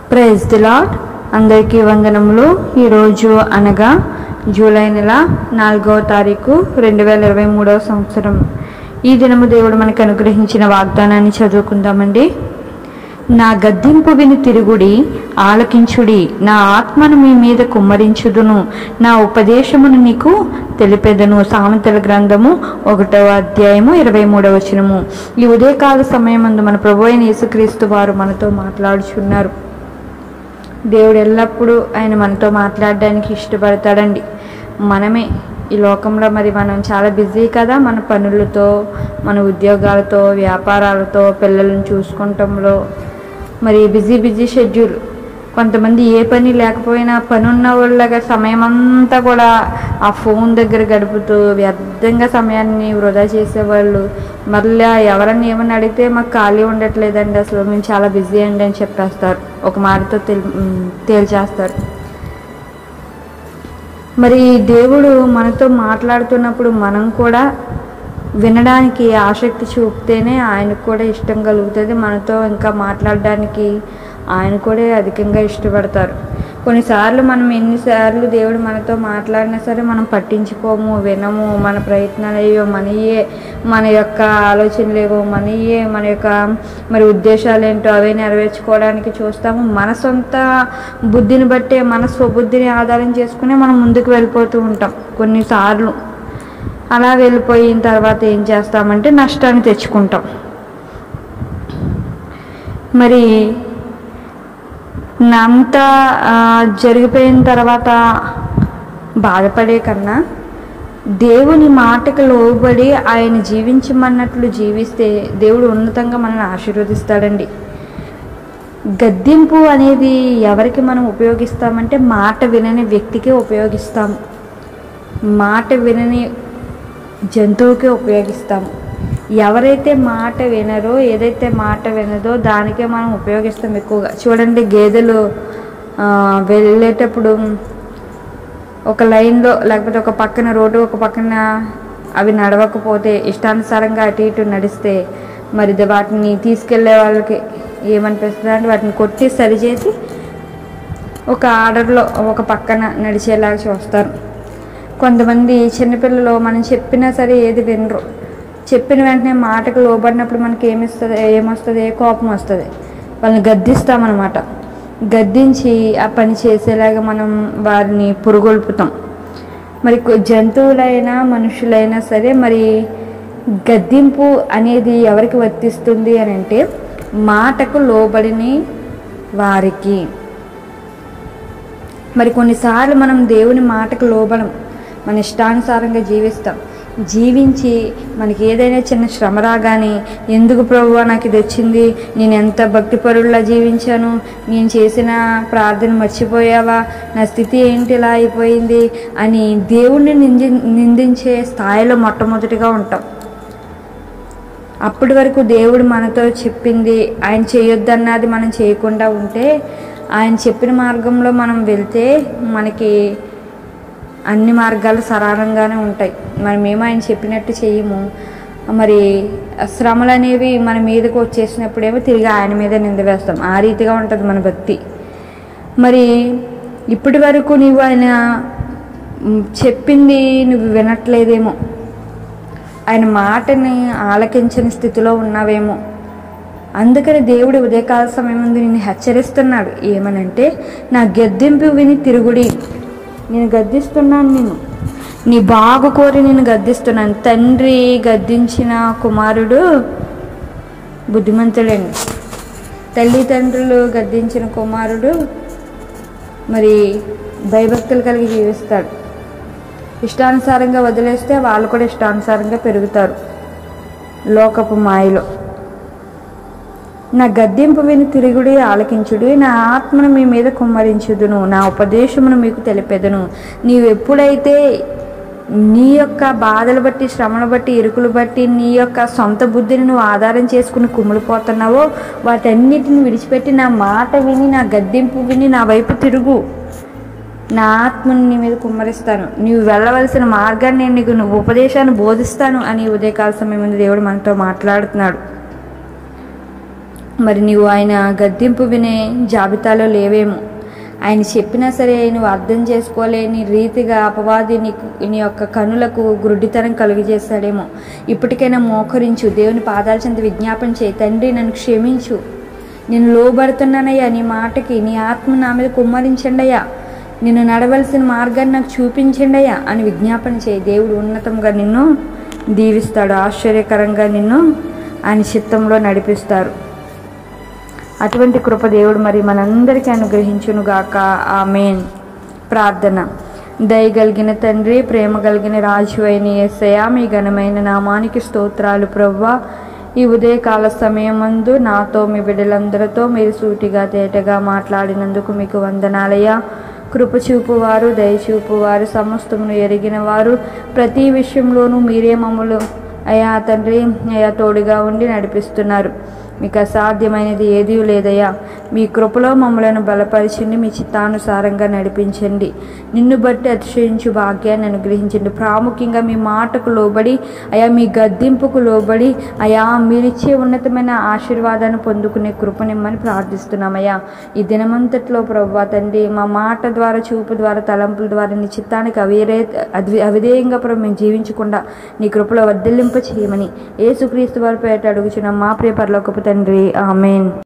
praise the lord అందరికీ వందనములు ఈరోజు అనగా జూలై నెల నాలుగవ తారీఖు రెండు వేల ఇరవై మూడవ సంవత్సరం ఈ దినము దేవుడు మనకు అనుగ్రహించిన వాగ్దానాన్ని చదువుకుందామండి నా గద్దింపు విని తిరుగుడి ఆలకించుడి నా ఆత్మను మీ మీద కుమ్మరించుదును నా ఉపదేశమును నీకు తెలిపెదను సామెతల గ్రంథము ఒకటవ అధ్యాయము ఇరవై మూడవ వచనము ఈ ఉదయకాల సమయమందు మన ప్రభు అయిన యేసుక్రీస్తు వారు మనతో మాట్లాడుచున్నారు దేవుడు ఎల్లప్పుడూ ఆయన మనతో మాట్లాడడానికి ఇష్టపడతాడండి మనమే ఈ లోకంలో మరి మనం చాలా బిజీ కదా మన పనులతో మన ఉద్యోగాలతో వ్యాపారాలతో పిల్లలను చూసుకుంటంలో మరి బిజీ బిజీ షెడ్యూల్ కొంతమంది ఏ పని లేకపోయినా పని ఉన్న వాళ్ళగా సమయం అంతా కూడా ఆ ఫోన్ దగ్గర గడుపుతూ వ్యర్థంగా సమయాన్ని వృధా చేసేవాళ్ళు మళ్ళీ ఎవరన్నా ఏమని అడిగితే మాకు ఖాళీ ఉండట్లేదండి అసలు మేము చాలా బిజీ అండి అని చెప్పేస్తారు ఒక మాటతో తెలి తేల్చేస్తారు మరి దేవుడు మనతో మాట్లాడుతున్నప్పుడు మనం కూడా వినడానికి ఆసక్తి చూపితేనే ఆయనకు కూడా ఇష్టం కలుగుతుంది మనతో ఇంకా మాట్లాడడానికి ఆయన కూడా అధికంగా ఇష్టపడతారు కొన్నిసార్లు మనం ఎన్నిసార్లు దేవుడు మనతో మాట్లాడినా సరే మనం పట్టించుకోము వినము మన ప్రయత్నాలు అయ్యో మనయే మన యొక్క ఆలోచనలు ఏవో మనయే మన యొక్క మరి ఉద్దేశాలు ఏంటో అవే నెరవేర్చుకోవడానికి చూస్తాము మన సొంత బుద్ధిని బట్టే మన స్వబుద్ధిని ఆధారం చేసుకుని మనం ముందుకు వెళ్ళిపోతూ ఉంటాం కొన్నిసార్లు అలా వెళ్ళిపోయిన తర్వాత ఏం చేస్తామంటే నష్టాన్ని తెచ్చుకుంటాం మరి అంత జరిగిపోయిన తర్వాత బాధపడే కన్నా దేవుని మాటకు లోబడి ఆయన జీవించమన్నట్లు జీవిస్తే దేవుడు ఉన్నతంగా మనల్ని ఆశీర్వదిస్తాడండి గద్దింపు అనేది ఎవరికి మనం ఉపయోగిస్తామంటే మాట వినని వ్యక్తికే ఉపయోగిస్తాము మాట వినని జంతువుకే ఉపయోగిస్తాము ఎవరైతే మాట వినరో ఏదైతే మాట వినదో దానికే మనం ఉపయోగిస్తాం ఎక్కువగా చూడండి గేదెలు వెళ్ళేటప్పుడు ఒక లైన్లో లేకపోతే ఒక పక్కన రోడ్డు ఒక పక్కన అవి నడవకపోతే ఇష్టానుసారంగా అటు ఇటు నడిస్తే మరి వాటిని తీసుకెళ్లే వాళ్ళకి ఏమనిపిస్తుంది అంటే వాటిని కొట్టి సరిచేసి ఒక ఆర్డర్లో ఒక పక్కన నడిచేలాగా చూస్తారు కొంతమంది చిన్నపిల్లలు మనం చెప్పినా సరే ఏది వినరు చెప్పిన వెంటనే మాటకు లోబడినప్పుడు మనకి ఏమిస్తుంది ఏమొస్తుంది ఏ కోపం వస్తుంది వాళ్ళని గద్దిస్తామన్నమాట గద్దించి ఆ పని చేసేలాగా మనం వారిని పురుగొల్పుతాం మరి జంతువులైనా మనుషులైనా సరే మరి గద్దింపు అనేది ఎవరికి వర్తిస్తుంది అని అంటే మాటకు లోబడిని వారికి మరి కొన్నిసార్లు మనం దేవుని మాటకు లోబడం మన ఇష్టానుసారంగా జీవిస్తాం జీవించి మనకి ఏదైనా చిన్న శ్రమ రాగానే ఎందుకు ప్రభు నాకు ఇది వచ్చింది నేను ఎంత భక్తిపరుల్లా జీవించాను నేను చేసిన ప్రార్థన మర్చిపోయావా నా స్థితి ఏంటి ఇలా అయిపోయింది అని దేవుణ్ణి నింది నిందించే స్థాయిలో మొట్టమొదటిగా ఉంటాం అప్పటి వరకు దేవుడు మనతో చెప్పింది ఆయన చేయొద్దన్నది మనం చేయకుండా ఉంటే ఆయన చెప్పిన మార్గంలో మనం వెళ్తే మనకి అన్ని మార్గాలు సరళంగానే ఉంటాయి మనం ఏమో ఆయన చెప్పినట్టు చెయ్యము మరి శ్రమలు అనేవి మన మీదకు వచ్చేసినప్పుడేమో తిరిగి ఆయన మీద నింద వేస్తాం ఆ రీతిగా ఉంటుంది మన భక్తి మరి ఇప్పటి వరకు నువ్వు ఆయన చెప్పింది నువ్వు వినట్లేదేమో ఆయన మాటని ఆలకించని స్థితిలో ఉన్నావేమో అందుకని దేవుడు ఉదయకాల సమయం ముందు నిన్ను హెచ్చరిస్తున్నాడు ఏమనంటే నా గెద్దింపు విని తిరుగుడి నేను గద్దిస్తున్నాను నేను నీ బాగు కోరి నేను గద్దిస్తున్నాను తండ్రి గద్దించిన కుమారుడు బుద్ధిమంతుడండి తల్లిదండ్రులు గద్దించిన కుమారుడు మరి భయభక్తులు కలిగి జీవిస్తాడు ఇష్టానుసారంగా వదిలేస్తే వాళ్ళు కూడా ఇష్టానుసారంగా పెరుగుతారు లోకపు మాయలో నా గద్దెంపు విని తిరుగుడి ఆలకించుడు నా ఆత్మను మీ మీద కుమ్మరించుదును నా ఉపదేశమును మీకు తెలిపెదను నీవు ఎప్పుడైతే నీ యొక్క బాధలు బట్టి శ్రమను బట్టి ఇరుకులు బట్టి నీ యొక్క సొంత బుద్ధిని నువ్వు ఆధారం చేసుకుని కుమ్ములిపోతున్నావో వాటన్నిటిని విడిచిపెట్టి నా మాట విని నా గద్దెంపు విని నా వైపు తిరుగు నా ఆత్మను నీ మీద కుమ్మరిస్తాను నీవు వెళ్ళవలసిన మార్గాన్ని నేను నీకు నువ్వు ఉపదేశాన్ని బోధిస్తాను అని ఉదయకాల సమయం ముందు దేవుడు మనతో మాట్లాడుతున్నాడు మరి నీవు ఆయన గద్దింపు వినే జాబితాలో లేవేమో ఆయన చెప్పినా సరే నువ్వు అర్థం చేసుకోలేని రీతిగా అపవాది నీకు నీ యొక్క కనులకు గురుడితనం కలుగజేస్తాడేమో ఇప్పటికైనా మోకరించు దేవుని పాదాల చెంత విజ్ఞాపన చేయి తండ్రి నన్ను క్షమించు నేను లోబడుతున్నానయ్యా నీ మాటకి నీ ఆత్మ నా మీద కుమ్మరించండి అయ్యా నేను నడవలసిన మార్గాన్ని నాకు చూపించండి అయ్యా అని విజ్ఞాపన చేయి దేవుడు ఉన్నతంగా నిన్ను దీవిస్తాడు ఆశ్చర్యకరంగా నిన్ను ఆయన చిత్తంలో నడిపిస్తారు అటువంటి కృప దేవుడు మరి మనందరికీ అనుగ్రహించును గాక ఆమెన్ ప్రార్థన దయగలిగిన తండ్రి ప్రేమ కలిగిన రాజు అయిన యేసయ్య మీ ఘనమైన నామానికి స్తోత్రాలు ప్రవ్వా ఈ ఉదయకాల సమయమందు నాతో మీ బిడ్డలందరితో మీరు సూటిగా తేటగా మాట్లాడినందుకు మీకు వందనాలయ్యా కృప చూపువారు దయచూపువారు సమస్తమును ఎరిగిన వారు ప్రతి విషయంలోనూ మీరే మమ్మల్ని అయా తండ్రి అయా తోడుగా ఉండి నడిపిస్తున్నారు మీకు అసాధ్యమైనది ఏదీ లేదయ్యా మీ కృపలో మమ్మలను బలపరిచండి మీ చిత్తానుసారంగా నడిపించండి నిన్ను బట్టి అతిశయించు భాగ్యాన్ని అనుగ్రహించండి ప్రాముఖ్యంగా మీ మాటకు లోబడి అయా మీ గద్దింపుకు లోబడి అయా మీరిచ్చే ఉన్నతమైన ఆశీర్వాదాన్ని పొందుకునే కృపనిమ్మని ప్రార్థిస్తున్నామయ్యా ఈ దినమంతట్లో ప్రభా తండ్రి మా మాట ద్వారా చూపు ద్వారా తలంపుల ద్వారా నీ చిత్తానికి అవిరే అద్వి అవిధేయంగా ప్రభు మేము జీవించకుండా నీ కృపలో వర్ధిల్లింప చేయమని ఏసుక్రీస్తు వారి పేట అడుగుచున్న మా ప్రియ పరలోకపు తండ్రి ఆమెన్